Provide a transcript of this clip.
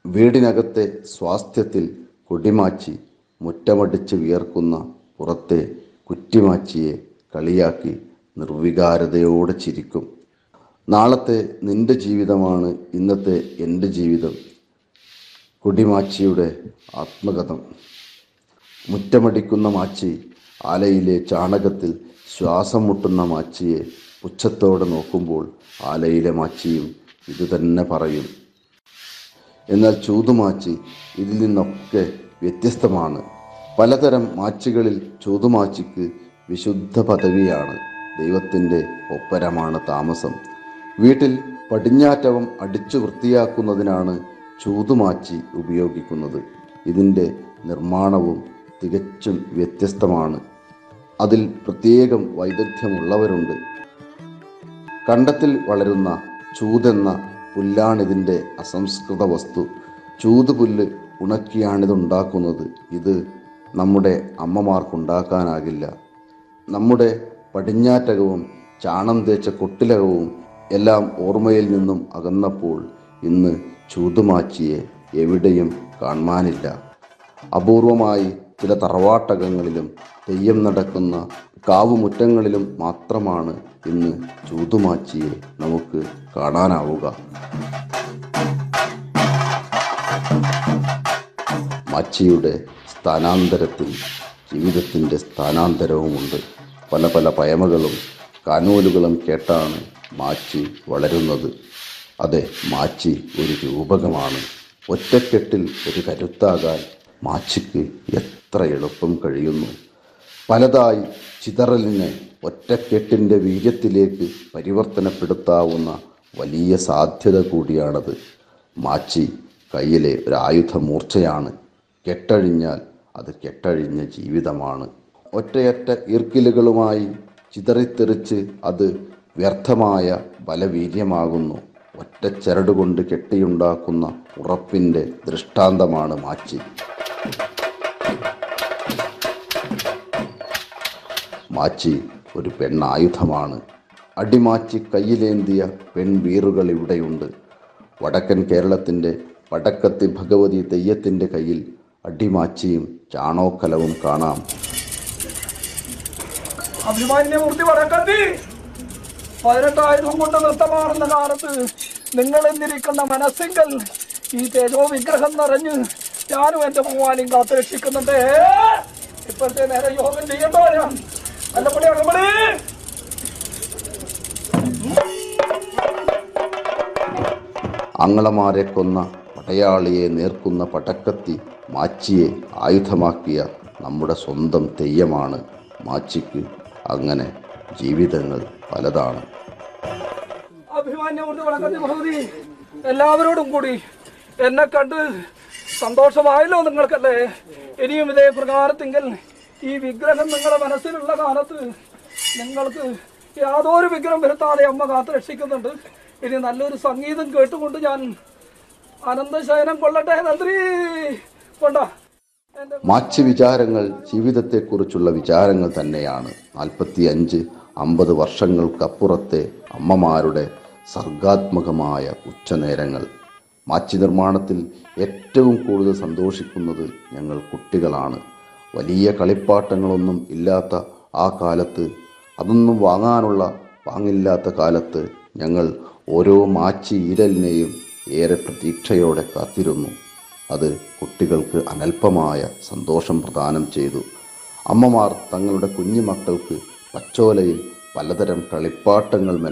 വീടിനകത്തെ സ്വാസ്ഥ്യത്തിൽ കൊടിമാച്ചി മുറ്റമടിച്ച് വിയർക്കുന്ന പുറത്തെ കുറ്റിമാച്ചിയെ കളിയാക്കി നിർവികാരതയോടെ ചിരിക്കും നാളത്തെ നിന്റെ ജീവിതമാണ് ഇന്നത്തെ എൻ്റെ ജീവിതം കൊടിമാച്ചിയുടെ ആത്മകഥം മുറ്റമടിക്കുന്ന മാച്ചി ആലയിലെ ചാണകത്തിൽ ശ്വാസം മുട്ടുന്ന മാച്ചിയെ പുച്ഛത്തോടെ നോക്കുമ്പോൾ ആലയിലെ മാച്ചിയും ഇതുതന്നെ പറയും എന്നാൽ ചൂതുമാച്ചി ഇതിൽ നിന്നൊക്കെ വ്യത്യസ്തമാണ് പലതരം മാച്ചികളിൽ ചൂതുമാച്ചിക്ക് വിശുദ്ധ പദവിയാണ് ദൈവത്തിൻ്റെ ഒപ്പരമാണ് താമസം വീട്ടിൽ പടിഞ്ഞാറ്റവം അടിച്ചു വൃത്തിയാക്കുന്നതിനാണ് ചൂതുമാച്ചി ഉപയോഗിക്കുന്നത് ഇതിൻ്റെ നിർമ്മാണവും തികച്ചും വ്യത്യസ്തമാണ് അതിൽ പ്രത്യേകം വൈദഗ്ധ്യമുള്ളവരുണ്ട് കണ്ടത്തിൽ വളരുന്ന ചൂതെന്ന പുല്ലാണിതിൻ്റെ അസംസ്കൃത വസ്തു ചൂതുപുല്ല് ഉണക്കിയാണിതുണ്ടാക്കുന്നത് ഇത് നമ്മുടെ അമ്മമാർക്കുണ്ടാക്കാനാകില്ല നമ്മുടെ പടിഞ്ഞാറ്റകവും ചാണം തേച്ച കൊട്ടിലകവും എല്ലാം ഓർമ്മയിൽ നിന്നും അകന്നപ്പോൾ ഇന്ന് ചൂതുമാച്ചിയെ എവിടെയും കാണാനില്ല അപൂർവമായി ചില തറവാട്ടകങ്ങളിലും തെയ്യം നടക്കുന്ന കാവുമുറ്റങ്ങളിലും മാത്രമാണ് ഇന്ന് ചൂതുമാച്ചിയെ നമുക്ക് കാണാനാവുക മാച്ചിയുടെ സ്ഥാനാന്തരത്തിൽ ജീവിതത്തിൻ്റെ സ്ഥാനാന്തരവുമുണ്ട് പല പല പയമകളും കാനൂലുകളും കേട്ടാണ് മാച്ചി വളരുന്നത് അതെ മാച്ചി ഒരു രൂപകമാണ് ഒറ്റക്കെട്ടിൽ ഒരു കരുത്താകാൻ മാച്ചിക്ക് എത്ര എളുപ്പം കഴിയുന്നു പലതായി ചിതറലിനെ ഒറ്റക്കെട്ടിൻ്റെ വീര്യത്തിലേക്ക് പരിവർത്തനപ്പെടുത്താവുന്ന വലിയ സാധ്യത കൂടിയാണത് മാച്ചി കയ്യിലെ ഒരു ആയുധ മൂർച്ചയാണ് കെട്ടഴിഞ്ഞാൽ അത് കെട്ടഴിഞ്ഞ ജീവിതമാണ് ഒറ്റയൊറ്റ ഈർക്കിലുകളുമായി ചിതറിത്തെറിച്ച് അത് വ്യർത്ഥമായ ബലവീര്യമാകുന്നു ഒറ്റ ചരടുകൊണ്ട് കെട്ടിയുണ്ടാക്കുന്ന ഉറപ്പിൻ്റെ ദൃഷ്ടാന്തമാണ് മാച്ചി മാച്ചി ഒരു പെണ്ണായുധമാണ് അടിമാച്ചി കയ്യിലേന്തിയ പെൺവീറുകൾ ഇവിടെയുണ്ട് വടക്കൻ കേരളത്തിൻ്റെ വടക്കത്തി ഭഗവതി തെയ്യത്തിൻ്റെ കയ്യിൽ അടിമാച്ചിയും ചാണോക്കലവും കാണാം അഭിമാന്യമൂർത്തി വടക്കത്തി പതിനെട്ടായിരം കൊണ്ട് നൃത്തമാടുന്ന കാലത്ത് നിങ്ങൾ എന്നിരിക്കുന്ന മനസ്സിങ്കൽ ഈ തേജോ വിഗ്രഹം നിറഞ്ഞ് ഞാനും എന്റെ ഭഗവാനും കാത്തു രക്ഷിക്കുന്നുണ്ട് ഇപ്പോഴത്തെ നേരെ യോഗം ചെയ്യണ്ടോ ഞാൻ അല്ലപ്പടി അകമ്പടി അങ്ങളമാരെ കൊന്ന പടയാളിയെ നേർക്കുന്ന പടക്കത്തി മാച്ചിയെ ആയുധമാക്കിയ നമ്മുടെ സ്വന്തം തെയ്യമാണ് മാച്ചിക്ക് അങ്ങനെ ജീവിതങ്ങൾ പലതാണ് അഭിമാന്യമൂർത്തി വടക്കത്തി ഭഗവതി എല്ലാവരോടും കൂടി എന്നെ കണ്ട് സന്തോഷമായല്ലോ നിങ്ങൾക്കല്ലേ ഇനിയും ഇതേ പ്രകാരത്തെങ്കിൽ ഈ വിഗ്രഹം നിങ്ങളുടെ മനസ്സിലുള്ള കാലത്ത് നിങ്ങൾക്ക് യാതൊരു വിഗ്രഹം വരുത്താതെ അമ്മ കാത്തു രക്ഷിക്കുന്നുണ്ട് ഇനി നല്ലൊരു സംഗീതം കേട്ടുകൊണ്ട് ഞാൻ അനന്തശയനം കൊള്ളട്ടെ നന്ദി കൊണ്ട എന്റെ മാച്ച് വിചാരങ്ങൾ ജീവിതത്തെക്കുറിച്ചുള്ള വിചാരങ്ങൾ തന്നെയാണ് നാൽപ്പത്തി അഞ്ച് അമ്പത് വർഷങ്ങൾക്കപ്പുറത്തെ അമ്മമാരുടെ സർഗാത്മകമായ ഉച്ചനേരങ്ങൾ മാച്ച് നിർമ്മാണത്തിൽ ഏറ്റവും കൂടുതൽ സന്തോഷിക്കുന്നത് ഞങ്ങൾ കുട്ടികളാണ് വലിയ കളിപ്പാട്ടങ്ങളൊന്നും ഇല്ലാത്ത ആ കാലത്ത് അതൊന്നും വാങ്ങാനുള്ള പാങ്ങില്ലാത്ത കാലത്ത് ഞങ്ങൾ ഓരോ മാച്ചി ഈരലിനെയും ഏറെ പ്രതീക്ഷയോടെ കാത്തിരുന്നു അത് കുട്ടികൾക്ക് അനൽപമായ സന്തോഷം പ്രദാനം ചെയ്തു അമ്മമാർ തങ്ങളുടെ കുഞ്ഞുമക്കൾക്ക് പച്ചോലയിൽ പലതരം കളിപ്പാട്ടങ്ങൾ